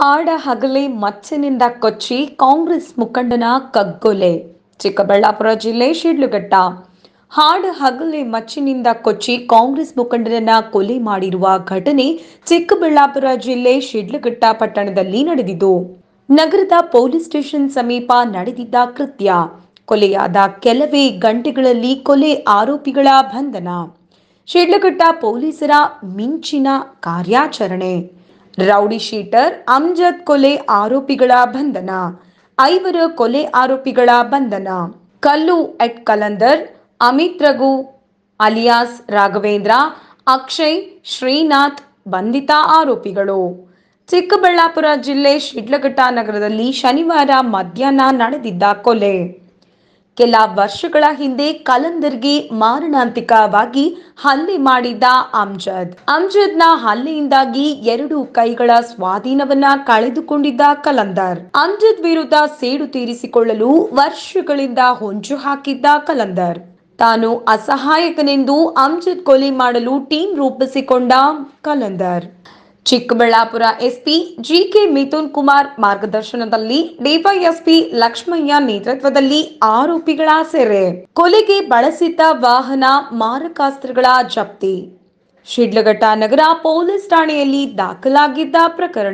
ಹಾಡ ಹಗಲೇ ಮಚ್ಚನಿಂದ ಕೊಚ್ಚಿ ಕಾಂಗ್ರೆಸ್ ಮುಖಂಡನ ಕಗ್ಗೊಲೆ ಚಿಕ್ಕಬಳ್ಳಾಪುರ ಜಿಲ್ಲೆ ಶಿಡ್ಲಘಟ್ಟ ಹಾಡ ಹಗಲೇ ಮಚ್ಚಿನಿಂದ ಕೊಚ್ಚಿ ಕಾಂಗ್ರೆಸ್ ಮುಖಂಡನನ್ನ ಕೊಲೆ ಮಾಡಿರುವ ಘಟನೆ ಚಿಕ್ಕಬಳ್ಳಾಪುರ ಜಿಲ್ಲೆ ಶಿಡ್ಲಘಟ್ಟ ಪಟ್ಟಣದಲ್ಲಿ ನಡೆದಿದ್ದು ನಗರದ ಪೊಲೀಸ್ ಸ್ಟೇಷನ್ ಸಮೀಪ ನಡೆದಿದ್ದ ಕೃತ್ಯ ಕೊಲೆಯಾದ ಕೆಲವೇ ಗಂಟೆಗಳಲ್ಲಿ ಕೊಲೆ ಆರೋಪಿಗಳ ಬಂಧನ ಶಿಡ್ಲಘಟ್ಟ ಪೊಲೀಸರ ಮಿಂಚಿನ ಕಾರ್ಯಾಚರಣೆ ರೌಡಿ ಶೀಟರ್ ಅಮ್ಜದ್ ಕೊಲೆ ಆರೋಪಿಗಳ ಬಂಧನ ಐವರ ಕೊಲೆ ಆರೋಪಿಗಳ ಬಂಧನ ಕಲ್ಲು ಎಟ್ ಕಲಂದರ್ ಅಮಿತ್ ರಘು ಅಲಿಯಾಸ್ ರಾಘವೇಂದ್ರ ಅಕ್ಷಯ್ ಶ್ರೀನಾಥ್ ಬಂಧಿತ ಆರೋಪಿಗಳು ಚಿಕ್ಕಬಳ್ಳಾಪುರ ಜಿಲ್ಲೆ ಶಿಡ್ಲಘಟ್ಟ ನಗರದಲ್ಲಿ ಶನಿವಾರ ಮಧ್ಯಾಹ್ನ ನಡೆದಿದ್ದ ಕೊಲೆ ಕೆಲ ವರ್ಷಗಳ ಹಿಂದೆ ಕಲಂದರ್ಗೆ ಮಾರಣಾಂತಿಕವಾಗಿ ಹಲ್ಲೆ ಮಾಡಿದ್ದ ಅಮ್ಜದ್ ಅಮ್ಜದ್ನ ಹಲ್ಲೆಯಿಂದಾಗಿ ಎರಡು ಕೈಗಳ ಸ್ವಾಧೀನವನ್ನ ಕಳೆದುಕೊಂಡಿದ್ದ ಕಲಂದರ್ ಅಮ್ಜದ್ ವಿರುದ್ಧ ಸೇಡು ತೀರಿಸಿಕೊಳ್ಳಲು ವರ್ಷಗಳಿಂದ ಹೊಂಚು ಹಾಕಿದ್ದ ಕಲಂದರ್ ತಾನು ಅಸಹಾಯಕನೆಂದು ಅಮ್ಜದ್ ಕೊಲೆ ಮಾಡಲು ಟೀಮ್ ರೂಪಿಸಿಕೊಂಡ ಕಲಂದರ್ ಚಿಕ್ಕಬಳ್ಳಾಪುರ ಎಸ್ಪಿ ಜಿಕೆ ಮಿಥುನ್ ಕುಮಾರ್ ಮಾರ್ಗದರ್ಶನದಲ್ಲಿ ಡಿವೈಎಸ್ಪಿ ಲಕ್ಷ್ಮಯ್ಯ ನೇತೃತ್ವದಲ್ಲಿ ಆರೋಪಿಗಳ ಸೆರೆ ಕೊಲೆಗೆ ಬಳಸಿದ್ದ ವಾಹನ ಮಾರಕಾಸ್ತ್ರಗಳ ಜಪ್ತಿ ಶಿಡ್ಲಘಟ್ಟ ನಗರ ಪೊಲೀಸ್ ಠಾಣೆಯಲ್ಲಿ ದಾಖಲಾಗಿದ್ದ ಪ್ರಕರಣ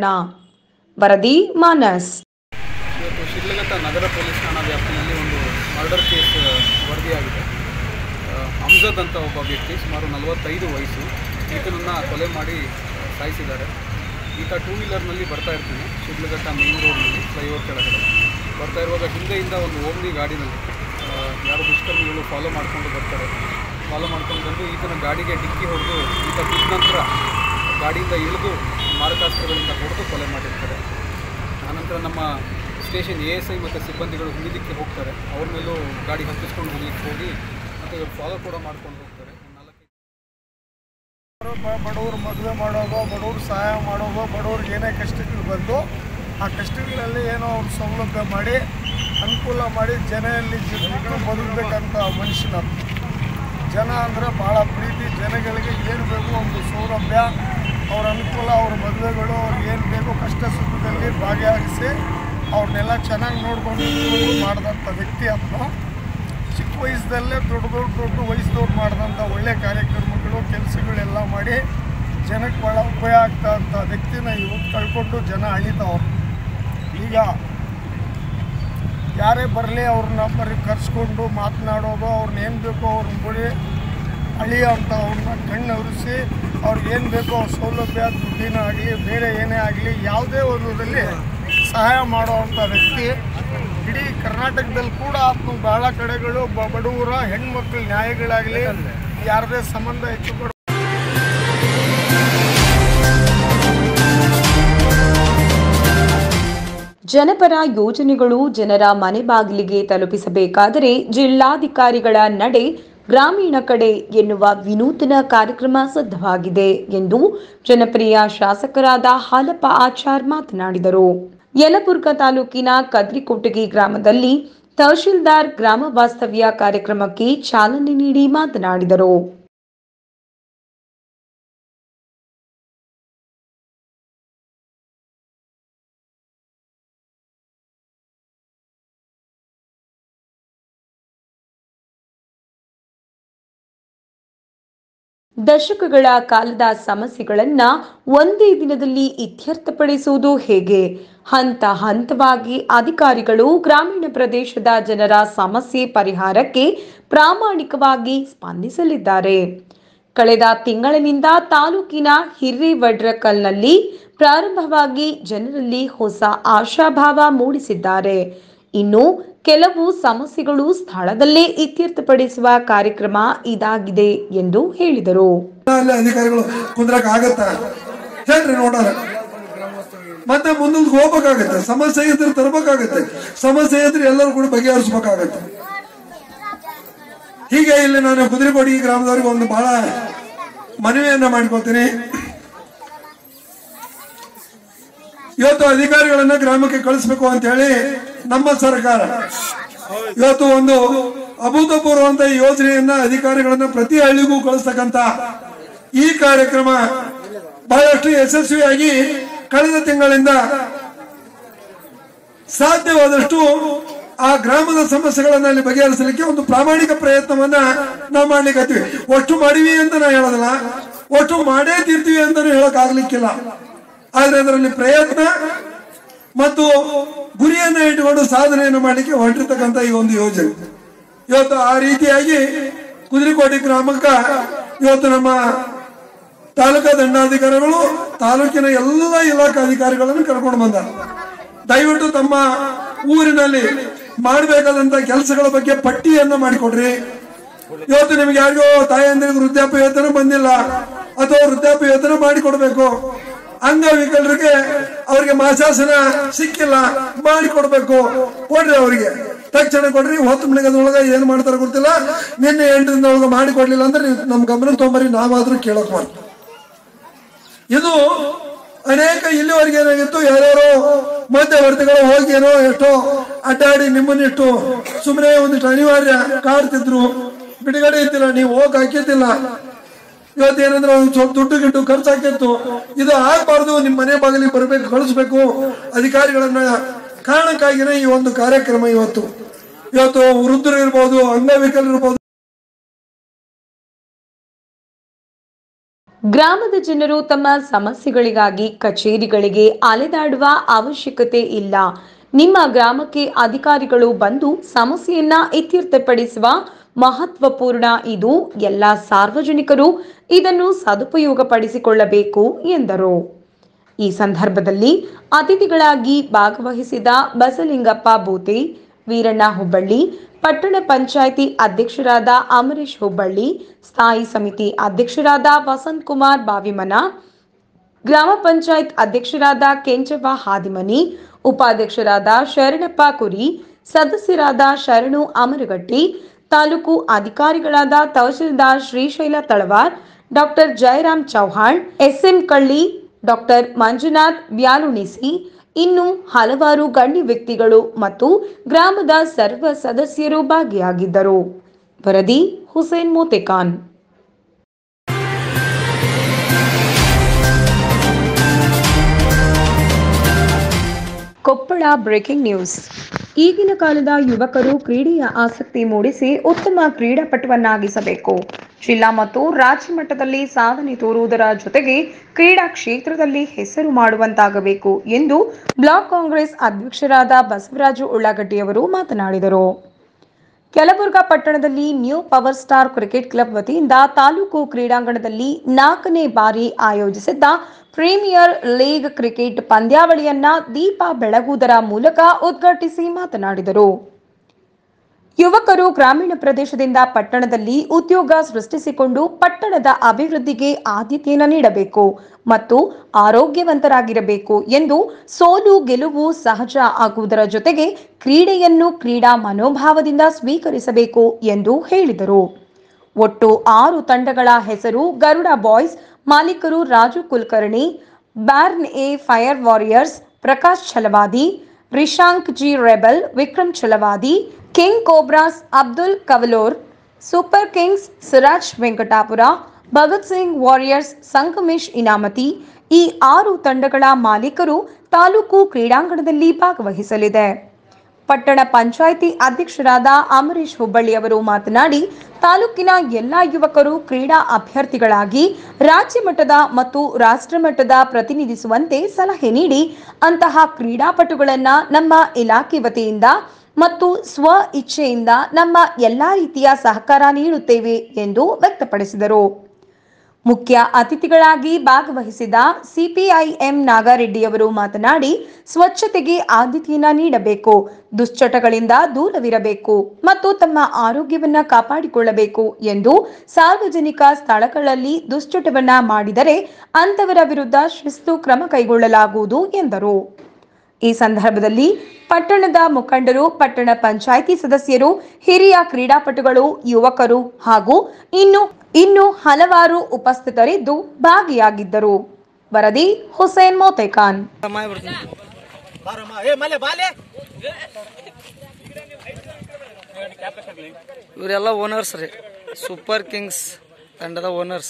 ವರದಿ ಮಾನಸ್ ಇವತ್ತು ಶಿಡ್ಲಘಟ್ಟ ನಗರ ಪೊಲೀಸ್ ಠಾಣಾ ವ್ಯಾಪ್ತಿಯಲ್ಲಿ ಒಂದು ಮರ್ಡರ್ ಕೇಸ್ ವರದಿಯಾಗಿದೆ ಆ, ಅಮ್ಜದ್ ಅಂತ ಒಬ್ಬ ವ್ಯಕ್ತಿ ಸುಮಾರು ನಲವತ್ತೈದು ವಯಸ್ಸು ಈತನನ್ನು ಕೊಲೆ ಮಾಡಿ ಆ, ಸಾಯಿಸಿದ್ದಾರೆ ಈತ ಟೂ ವೀಲರ್ನಲ್ಲಿ ಬರ್ತಾ ಇರ್ತಾನೆ ಶಿಡ್ಲಘಟ್ಟ ಮೇನ್ ರೋಡ್ನಲ್ಲಿ ಫ್ಲೈಓವರ್ ಕೆಳಗಡೆ ಬರ್ತಾ ಇರುವಾಗ ಹಿಂದೆಯಿಂದ ಒಂದು ಓಮ್ನಿ ಗಾಡಿನಲ್ಲಿ ಆ, ಯಾರು ದುಷ್ಕರ್ಮಿಗಳು ಫಾಲೋ ಮಾಡಿಕೊಂಡು ಬರ್ತಾರೆ ಫಾಲೋ ಮಾಡ್ಕೊಂಡು ಬಂದು ಈತನ ಗಾಡಿಗೆ ಡಿಕ್ಕಿ ಹೊಡೆದು ಈತ ಬಿದ್ದ ನಂತರ ಗಾಡಿಯಿಂದ ಇಳಿದು ಮಾರಕಾಸ್ತ್ರಗಳಿಂದ ಹೊಡೆದು ಕೊಲೆ ಮಾಡಿರ್ತಾರೆ ಆನಂತರ ನಮ್ಮ ಸ್ಟೇಷನ್ ಎ ಎಸ್ ಐ ಮತ್ತು ಸಿಬ್ಬಂದಿಗಳು ಹಿಡಿದಿಕ್ಕೆ ಹೋಗ್ತಾರೆ ಅವ್ರ ಮೇಲೂ ಗಾಡಿ ಹತ್ತಿಸ್ಕೊಂಡು ಹೋಗ್ಲಿಕ್ಕೆ ಹೋಗಿ ಮತ್ತು ಇವ್ರು ಫಾಲೋ ಕೂಡ ಮಾಡ್ಕೊಂಡು ಹೋಗ್ತಾರೆ ನಾಲ್ಕೈದು ಬ- ಬಡವರು ಮದುವೆ ಮಾಡೋದು ಬಡವರು ಸಹಾಯ ಮಾಡೋದು ಬಡವ್ರಿಗೆ ಏನೇ ಕಷ್ಟಗಳು ಬಂದು ಆ ಕಷ್ಟಗಳಲ್ಲಿ ಏನೋ ಅವ್ರು ಸೌಲಭ್ಯ ಮಾಡಿ ಅನುಕೂಲ ಮಾಡಿ ಜನರಲ್ಲಿ ಜನಗಳು ಬದುಕಬೇಕಂತ ಮನುಷ್ಯನ ಜನ ಅಂದರೆ ಭಾಳ ಪ್ರೀತಿ ಜನಗಳಿಗೆ ಏನು ಬೇಕು ಒಂದು ಸೌಲಭ್ಯ ಅವ್ರ ಅನುಕೂಲ ಅವ್ರ ಮದುವೆಗಳು ಅವ್ರಿಗೆ ಏನು ಬೇಕು ಕಷ್ಟ ಸುಖದಲ್ಲಿ ಭಾಗಿಯಾಗಿಸಿ ಅವ್ರನ್ನೆಲ್ಲ ಚೆನ್ನಾಗಿ ನೋಡ್ಕೊಂಡು ಮಾಡಿದಂಥ ವ್ಯಕ್ತಿ ಅಂತ ಚಿಕ್ಕ ವಯಸ್ಸದಲ್ಲೇ ದೊಡ್ಡ ದೊಡ್ಡ ದೊಡ್ಡ ವಯಸ್ಸದವ್ರು ಮಾಡಿದಂಥ ಒಳ್ಳೆ ಕಾರ್ಯಕ್ರಮಗಳು ಕೆಲಸಗಳೆಲ್ಲ ಮಾಡಿ ಜನಕ್ಕೆ ಭಾಳ ಉಪಯೋಗ ಆಗ್ತಾ ಅಂತ ವ್ಯಕ್ತಿನ ಇವತ್ತು ಕಳ್ಕೊಂಡು ಜನ ಅಳಿತಾವ್ರು ಈಗ ಯಾರೇ ಬರಲಿ ಅವ್ರನ್ನ ಬರೀ ಕರೆಸ್ಕೊಂಡು ಮಾತನಾಡೋದು ಅವ್ರನ್ನ ಏನು ಬೇಕೋ ಅವ್ರನ್ನ ಬರೀ ಅಳಿಯೋ ಅಂತ ಅವ್ರನ್ನ ಕಣ್ಣು ಉರಿಸಿ ಅವ್ರಿಗೆ ಏನು ಬೇಕೋ ಸೌಲಭ್ಯ ದುಡ್ಡಿನ ಆಗಲಿ ಬೇರೆ ಏನೇ ಆಗಲಿ ಯಾವುದೇ ಒಂದರಲ್ಲಿ ಸಹಾಯ ಮಾಡೋವಂಥ ವ್ಯಕ್ತಿ ಇಡೀ ಕರ್ನಾಟಕದಲ್ಲಿ ಕೂಡ ಆತ್ಮ ಭಾಳ ಕಡೆಗಳು ಬ- ಬಡವರ ಹೆಣ್ಮಕ್ಳ ನ್ಯಾಯಗಳಾಗಲಿ ಯಾರದೇ ಸಂಬಂಧ ಹೆಚ್ಚು ಕೊಡ ಜನಪರ ಯೋಜನೆಗಳು ಜನರ ಮನೆ ಬಾಗಿಲಿಗೆ ತಲುಪಿಸಬೇಕಾದರೆ ಜಿಲ್ಲಾಧಿಕಾರಿಗಳ ನಡೆ ಗ್ರಾಮೀಣ ಕಡೆ ಎನ್ನುವ ವಿನೂತನ ಕಾರ್ಯಕ್ರಮ ಸಿದ್ಧವಾಗಿದೆ ಎಂದು ಜನಪ್ರಿಯ ಶಾಸಕರಾದ ಹಾಲಪ್ಪ ಆಚಾರ್ ಮಾತನಾಡಿದರು ಯಲಬುರ್ಗಾ ತಾಲೂಕಿನ ಕದ್ರಿಕೊಟ್ಟಗಿ ಗ್ರಾಮದಲ್ಲಿ ತಹಶೀಲ್ದಾರ್ ಗ್ರಾಮ ವಾಸ್ತವ್ಯ ಕಾರ್ಯಕ್ರಮಕ್ಕೆ ಚಾಲನೆ ನೀಡಿ ಮಾತನಾಡಿದರು ದಶಕಗಳ ಕಾಲದ ಸಮಸ್ಯೆಗಳನ್ನ ಒಂದೇ ದಿನದಲ್ಲಿ ಇತ್ಯರ್ಥಪಡಿಸುವುದು ಹೇಗೆ ಹಂತ ಹಂತವಾಗಿ ಅಧಿಕಾರಿಗಳು ಗ್ರಾಮೀಣ ಪ್ರದೇಶದ ಜನರ ಸಮಸ್ಯೆ ಪರಿಹಾರಕ್ಕೆ ಪ್ರಾಮಾಣಿಕವಾಗಿ ಸ್ಪಂದಿಸಲಿದ್ದಾರೆ ಕಳೆದ ತಿಂಗಳಿನಿಂದ ತಾಲೂಕಿನ ಹಿರೇವಡ್ರಕಲ್ನಲ್ಲಿ ಪ್ರಾರಂಭವಾಗಿ ಜನರಲ್ಲಿ ಹೊಸ ಆಶಾಭಾವ ಮೂಡಿಸಿದ್ದಾರೆ ಇನ್ನು ಕೆಲವು ಸಮಸ್ಯೆಗಳು ಸ್ಥಳದಲ್ಲೇ ಇತ್ಯರ್ಥಪಡಿಸುವ ಕಾರ್ಯಕ್ರಮ ಇದಾಗಿದೆ ಎಂದು ಹೇಳಿದರು ಅಲ್ಲಿ ಅಧಿಕಾರಿಗಳು ಕುಂದ್ರಕ್ ಆಗತ್ತ ಹೇಳ್ರಿ ನೋಡಾರ ಮತ್ತೆ ಮುಂದಕ್ಕೆ ಹೋಗ್ಬೇಕಾಗತ್ತೆ ಸಮಸ್ಯೆ ಇದ್ರೆ ತರ್ಬೇಕಾಗತ್ತೆ ಸಮಸ್ಯೆ ಇದ್ರೆ ಎಲ್ಲರೂ ಕೂಡ ಬಗೆಹರಿಸ್ಬೇಕಾಗತ್ತೆ ಹೀಗೆ ಇಲ್ಲಿ ನಾನು ಕುದುರೆಕೋಡಿ ಗ್ರಾಮದವ್ರಿಗೆ ಒಂದು ಬಹಳ ಮನವಿಯನ್ನ ಮಾಡ್ಕೋತೀನಿ ಇವತ್ತು ಅಧಿಕಾರಿಗಳನ್ನ ಗ್ರಾಮಕ್ಕೆ ಕಳಿಸ್ಬೇಕು ಅಂತ ಹೇಳಿ ನಮ್ಮ ಸರ್ಕಾರ ಇವತ್ತು ಒಂದು ಅಭೂತಪೂರ್ವಂತ ಯೋಜನೆಯನ್ನ ಅಧಿಕಾರಿಗಳನ್ನ ಪ್ರತಿ ಹಳ್ಳಿಗೂ ಕಳಿಸ್ತಕ್ಕಂತ ಈ ಕಾರ್ಯಕ್ರಮ ಬಹಳಷ್ಟು ಯಶಸ್ವಿಯಾಗಿ ಕಳೆದ ತಿಂಗಳಿಂದ ಸಾಧ್ಯವಾದಷ್ಟು ಆ ಗ್ರಾಮದ ಸಮಸ್ಯೆಗಳನ್ನ ಅಲ್ಲಿ ಬಗೆಹರಿಸಲಿಕ್ಕೆ ಒಂದು ಪ್ರಾಮಾಣಿಕ ಪ್ರಯತ್ನವನ್ನ ನಾವು ಮಾಡ್ಲಿಕ್ಕೆ ಹತ್ತೀವಿ ಒಟ್ಟು ಮಾಡಿವಿ ಅಂತ ನಾ ಹೇಳೋದಿಲ್ಲ ಒಟ್ಟು ಮಾಡೇ ತೀರ್ತೀವಿ ಅಂತಾನು ಹೇಳಕ್ ಆಗ್ಲಿಕ್ಕಿಲ್ಲ ಆದ್ರೆ ಅದರಲ್ಲಿ ಪ್ರಯತ್ನ ಮತ್ತು ಗುರಿಯನ್ನ ಇಟ್ಟುಕೊಂಡು ಸಾಧನೆಯನ್ನು ಮಾಡಲಿಕ್ಕೆ ಹೊರಟಿರ್ತಕ್ಕಂಥ ಈ ಒಂದು ಯೋಜನೆ ಇವತ್ತು ಆ ರೀತಿಯಾಗಿ ಕುದುರೆಕೋಟೆ ಗ್ರಾಮಕ್ಕ ಇವತ್ತು ನಮ್ಮ ತಾಲೂಕಾ ದಂಡಾಧಿಕಾರಿಗಳು ತಾಲೂಕಿನ ಎಲ್ಲ ಇಲಾಖಾ ಅಧಿಕಾರಿಗಳನ್ನು ಕರ್ಕೊಂಡು ಬಂದಾರೆ ದಯವಿಟ್ಟು ತಮ್ಮ ಊರಿನಲ್ಲಿ ಮಾಡಬೇಕಾದಂತ ಕೆಲಸಗಳ ಬಗ್ಗೆ ಪಟ್ಟಿಯನ್ನು ಮಾಡಿಕೊಡ್ರಿ ಇವತ್ತು ನಿಮ್ಗೆ ಯಾರಿಗೋ ತಾಯಂದಿರಿಗೆ ವೃದ್ಧಾಪ್ಯ ವೇತನ ಬಂದಿಲ್ಲ ಅಥವಾ ವೃದ್ಧಾಪ್ಯ ವೇತನ ಮಾಡಿಕೊಡ್ಬೇಕು ಅಂಗವಿಕಲರಿಗೆ ಅವರಿಗೆ ಮಾಸಾಸನ ಸಿಕ್ಕಿಲ್ಲ ಮಾಡಿಕೊಡ್ಬೇಕು ಕೊಡ್ರಿ ಅವರಿಗೆ ತಕ್ಷಣ ಕೊಡ್ರಿ ಹೊತ್ತು ಮಣಿಗದೊಳಗ ಏನ್ ಮಾಡ್ತಾರ ಗೊತ್ತಿಲ್ಲ ನಿನ್ನೆ ಎಂಟರಿಂದ ಒಳಗ ಮಾಡಿಕೊಡ್ಲಿಲ್ಲ ಅಂದ್ರೆ ನೀವು ನಮ್ ಗಮನ ತೊಂಬರಿ ನಾವಾದ್ರೂ ಕೇಳಕ್ ಮಾಡ್ತೀವಿ ಇದು ಅನೇಕ ಇಲ್ಲಿವರೆಗೆ ಏನಾಗಿತ್ತು ಯಾರ್ಯಾರೋ ಮಧ್ಯವರ್ತಿಗಳು ಹೋಗಿ ಏನೋ ಎಷ್ಟೋ ಅಡ್ಡಾಡಿ ನಿಮ್ಮನ್ನಿಟ್ಟು ಸುಮ್ಮನೆ ಒಂದಿಷ್ಟು ಅನಿವಾರ್ಯ ಕಾಡ್ತಿದ್ರು ಬಿಡುಗಡೆ ಇದ್ದಿಲ್ಲ ನೀವು ಹೋಗಿ ಹಾಕಿದ್ದಿಲ್ಲ ಇವತ್ತೇನಂದ್ರೆ ಒಂದು ಸ್ವಲ್ಪ ದುಡ್ಡು ಗಿಡ್ಡು ಖರ್ಚು ಹಾಕಿತ್ತು ಇದು ಆಗ್ಬಾರ್ದು ನಿಮ್ಮ ಮನೆ ಬಾಗಿಲಿಗೆ ಬರಬೇಕು ಕಳಿಸ್ಬೇಕು ಅಧಿಕಾರಿಗಳನ್ನ ಕಾರಣಕ್ಕಾಗಿನೇ ಈ ಒಂದು ಕಾರ್ಯಕ್ರಮ ಇವತ್ತು ಇವತ್ತು ವೃದ್ಧರು ಇರ್ಬೋದು ಅಂಗವಿಕಲರು ಇರ್ಬೋದು ಗ್ರಾಮದ ಜನರು ತಮ್ಮ ಸಮಸ್ಯೆಗಳಿಗಾಗಿ ಕಚೇರಿಗಳಿಗೆ ಅಲೆದಾಡುವ ಅವಶ್ಯಕತೆ ಇಲ್ಲ ನಿಮ್ಮ ಗ್ರಾಮಕ್ಕೆ ಅಧಿಕಾರಿಗಳು ಬಂದು ಸಮಸ್ಯೆಯನ್ನ ಇತ್ಯರ್ಥಪಡಿಸುವ ಮಹತ್ವಪೂರ್ಣ ಇದು ಎಲ್ಲ ಸಾರ್ವಜನಿಕರು ಇದನ್ನು ಸದುಪಯೋಗಪಡಿಸಿಕೊಳ್ಳಬೇಕು ಎಂದರು ಈ ಸಂದರ್ಭದಲ್ಲಿ ಅತಿಥಿಗಳಾಗಿ ಭಾಗವಹಿಸಿದ ಬಸಲಿಂಗಪ್ಪ ಬೋತೆ ವೀರಣ್ಣ ಹುಬ್ಬಳ್ಳಿ ಪಟ್ಟಣ ಪಂಚಾಯಿತಿ ಅಧ್ಯಕ್ಷರಾದ ಅಮರೇಶ್ ಹುಬ್ಬಳ್ಳಿ ಸ್ಥಾಯಿ ಸಮಿತಿ ಅಧ್ಯಕ್ಷರಾದ ವಸಂತ್ ಕುಮಾರ್ ಬಾವಿಮನ ಗ್ರಾಮ ಪಂಚಾಯತ್ ಅಧ್ಯಕ್ಷರಾದ ಕೆಂಚವ್ವ ಹಾದಿಮನಿ ಉಪಾಧ್ಯಕ್ಷರಾದ ಶರಣಪ್ಪ ಕುರಿ ಸದಸ್ಯರಾದ ಶರಣು ಅಮರಗಟ್ಟಿ ತಾಲೂಕು ಅಧಿಕಾರಿಗಳಾದ tahsildar Srishaila Talawar doctor Jayaram Chauhan SM Kalli doctor Manjunath ವ್ಯಾಲುಣಿಸಿ ಇನ್ನು ಹಲವಾರು ಗಣ್ಯ ವ್ಯಕ್ತಿಗಳು ಮತ್ತು ಗ್ರಾಮದ ಸರ್ವ ಸದಸ್ಯರು ಭಾಗಿಯಾಗಿದ್ದರು ವರದಿ ಹುಸೇನ್ ಮೋತೆಖಾನ್ ಕೊಪ್ಪಳ ಬ್ರೇಕಿಂಗ್ ನ್ಯೂಸ್ ಈಗಿನ ಕಾಲದ ಯುವಕರು ಕ್ರೀಡೆಯ ಆಸಕ್ತಿ ಮೂಡಿಸಿ ಉತ್ತಮ ಕ್ರೀಡಾಪಟುವನ್ನಾಗಿಸಬೇಕು ಜಿಲ್ಲಾ ಮತ್ತು ರಾಜ್ಯ ಮಟ್ಟದಲ್ಲಿ ಸಾಧನೆ ತೋರುವುದರ ಜೊತೆಗೆ ಕ್ರೀಡಾ ಕ್ಷೇತ್ರದಲ್ಲಿ ಹೆಸರು ಮಾಡುವಂತಾಗಬೇಕು ಎಂದು ಬ್ಲಾಕ್ ಕಾಂಗ್ರೆಸ್ ಅಧ್ಯಕ್ಷರಾದ ಬಸವರಾಜು ಉಳ್ಳಾಗಡ್ಡಿಯವರು ಮಾತನಾಡಿದರು ಯಲಬುರ್ಗಾ ಪಟ್ಟಣದಲ್ಲಿ new power star cricket club ವತಿಯಿಂದ ತಾಲೂಕು ಕ್ರೀಡಾಂಗಣದಲ್ಲಿ ನಾಲ್ಕನೇ ಬಾರಿ ಆಯೋಜಿಸಿದ್ದ ಪ್ರೀಮಿಯರ್ ಲೀಗ್ ಕ್ರಿಕೆಟ್ ಪಂದ್ಯಾವಳಿಯನ್ನ ದೀಪ ಬೆಳಗುವುದರ ಮೂಲಕ ಉದ್ಘಾಟಿಸಿ ಮಾತನಾಡಿದರು ಯುವಕರು ಗ್ರಾಮೀಣ ಪ್ರದೇಶದಿಂದ ಪಟ್ಟಣದಲ್ಲಿ ಉದ್ಯೋಗ ಸೃಷ್ಟಿಸಿಕೊಂಡು ಪಟ್ಟಣದ ಅಭಿವೃದ್ಧಿಗೆ ಆದ್ಯತೆಯನ್ನು ನೀಡಬೇಕು ಮತ್ತು ಆರೋಗ್ಯವಂತರಾಗಿರಬೇಕು ಎಂದು ಸೋಲು ಗೆಲುವು ಸಹಜ ಆಗುವುದರ ಜೊತೆಗೆ ಕ್ರೀಡೆಯನ್ನು ಕ್ರೀಡಾ ಮನೋಭಾವದಿಂದ ಸ್ವೀಕರಿಸಬೇಕು ಎಂದು ಹೇಳಿದರು ಒಟ್ಟು ಆರು ತಂಡಗಳ ಹೆಸರು ಗರುಡ ಬಾಯ್ಸ್ ಮಾಲೀಕರು ರಾಜು ಕುಲಕರ್ಣಿ ಬ್ಯಾರ್ನ್ ಎ fire warriors Prakash Chalawadi Rishank G rebel Vikram Chalawadi king cobras Abdul Kavalor super kings Siraj Venkatapura Bhagat Singh warriors Sangamesh Inamati ಈ ಆರು ತಂಡಗಳ ಮಾಲೀಕರು ತಾಲೂಕು ಕ್ರೀಡಾಂಗಣದಲ್ಲಿ ಭಾಗವಹಿಸಲಿದೆ ಪಟ್ಟಣ ಪಂಚಾಯಿತಿ ಅಧ್ಯಕ್ಷರಾದ ಅಮರೀಶ್ ಹುಬ್ಬಳ್ಳಿ ಅವರು ಮಾತನಾಡಿ ತಾಲೂಕಿನ ಎಲ್ಲಾ ಯುವಕರು ಕ್ರೀಡಾ ಅಭ್ಯರ್ಥಿಗಳಾಗಿ ರಾಜ್ಯ ಮಟ್ಟದ ಮತ್ತು ರಾಷ್ಟ್ರ ಮಟ್ಟದ ಪ್ರತಿನಿಧಿಸುವಂತೆ ಸಲಹೆ ನೀಡಿ ಅಂತಹ ಕ್ರೀಡಾಪಟುಗಳನ್ನ ನಮ್ಮ ಇಲಾಖೆ ವತಿಯಿಂದ ಮತ್ತು ಸ್ವ ಇಚ್ಛೆಯಿಂದ ನಮ್ಮ ಎಲ್ಲಾ ರೀತಿಯ ಸಹಕಾರ ನೀಡುತ್ತೇವೆ ಎಂದು ವ್ಯಕ್ತಪಡಿಸಿದರು ಮುಖ್ಯ ಅತಿಥಿಗಳಾಗಿ ಭಾಗವಹಿಸಿದ ಸಿಪಿಐಎಂ ನಾಗಾರೆಡ್ಡಿಯವರು ಮಾತನಾಡಿ ಸ್ವಚ್ಛತೆಗೆ ಆದ್ಯತೆಯನ್ನ ನೀಡಬೇಕು ದುಶ್ಚಟಗಳಿಂದ ದೂರವಿರಬೇಕು ಮತ್ತು ತಮ್ಮ ಆರೋಗ್ಯವನ್ನ ಕಾಪಾಡಿಕೊಳ್ಳಬೇಕು ಎಂದು ಸಾರ್ವಜನಿಕ ಸ್ಥಳಗಳಲ್ಲಿ ದುಶ್ಚಟವನ್ನ ಮಾಡಿದರೆ ಅಂತವರ ವಿರುದ್ಧ ಶಿಸ್ತು ಕ್ರಮ ಕೈಗೊಳ್ಳಲಾಗುವುದು ಎಂದರು ಈ ಸಂದರ್ಭದಲ್ಲಿ ಪಟ್ಟಣದ ಮುಖಂಡರು ಪಟ್ಟಣ ಪಂಚಾಯಿತಿ ಸದಸ್ಯರು ಹಿರಿಯ ಕ್ರೀಡಾಪಟುಗಳು ಯುವಕರು ಹಾಗೂ ಇನ್ನು ಇನ್ನು ಹಲವಾರು ಉಪಸ್ಥಿತರಿದ್ದು ಭಾಗಿಯಾಗಿದ್ದರು ವರದಿ ಹುಸೇನ್ ಮೋತೆಖಾನ್ ಇವರೆಲ್ಲ ಓನರ್ಸ್ ರೀ ಸೂಪರ್ ಕಿಂಗ್ಸ್ ತಂಡದ ಓನರ್ಸ್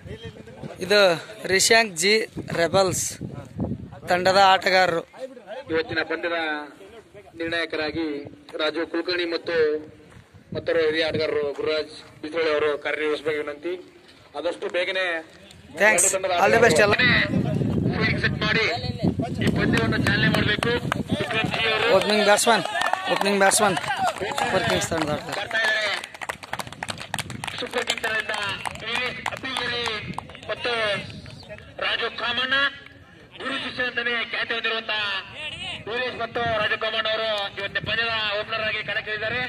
ಇದು ರಿಶಾಂಕ್ ಜಿ ರೆಬಲ್ಸ್ ತಂಡದ ಆಟಗಾರರು ಇವತ್ತಿನ ಪಂದ್ಯದ ನಿರ್ಣಾಯಕರಾಗಿ ರಾಜು ಕುಲಕರ್ಣಿ ಮತ್ತು ಮತ್ತೋರ್ವ ಹಿರಿಯ ಆಟಗಾರರು ಗುರುರಾಜ್ ಬಿಸೋಳಿ ಅವರು ಕಾರ್ಯನಿರ್ವಹಿಸಬೇಕು ವಿನಂತಿ ಆದಷ್ಟು ಬೇಗನೆ Thanks. ಎರಡು ತಂಡದ All the best ಎಲ್ಲ. ಫೀಲ್ಡಿಂಗ್ ಸೆಟ್ ಮಾಡಿ ಈ ಪಂದ್ಯವನ್ನು ಚಾಲನೆ ಮಾಡಬೇಕು opening batsman opening batsman super kings ತಂಡದ ಆಡ್ತಾರೆ ಬರ್ತಾ ಇದ್ದಾರೆ ಸೂಪರ್ ಕಿಂಗ್ ತಂಡದಿಂದ ಇಂಗ್ಲಿಷ್ ಅಪ್ಪಿಗಿರಿ ಮತ್ತು ರಾಜು ಕಾಮಣ್ಣ ಗುರು ಶಿಷ್ಯ ಅಂತಾನೆ ಖ್ಯಾತಿ ಹೊಂದಿರುವಂತಹ ವೀರೇಶ್ ಮತ್ತು ರಾಜು ಕಾಮಣ್ಣ ಅವರು ಇವತ್ತಿನ ಪಂದ್ಯದ ಓಪನರ್ ಆಗಿ ಕಣಕ್ಕಿಳಿದ್ದಾರೆ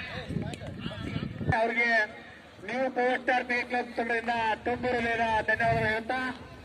ಅವರಿಗೆ ನೀವು ಪವರ್ ಸ್ಟಾರ್ ಪೇ ಕ್ಲಬ್ ತಂಡದಿಂದ ತುಂಬು ಹೃದಯದ ಧನ್ಯವಾದಗಳು ಹೇಳ್ತಾ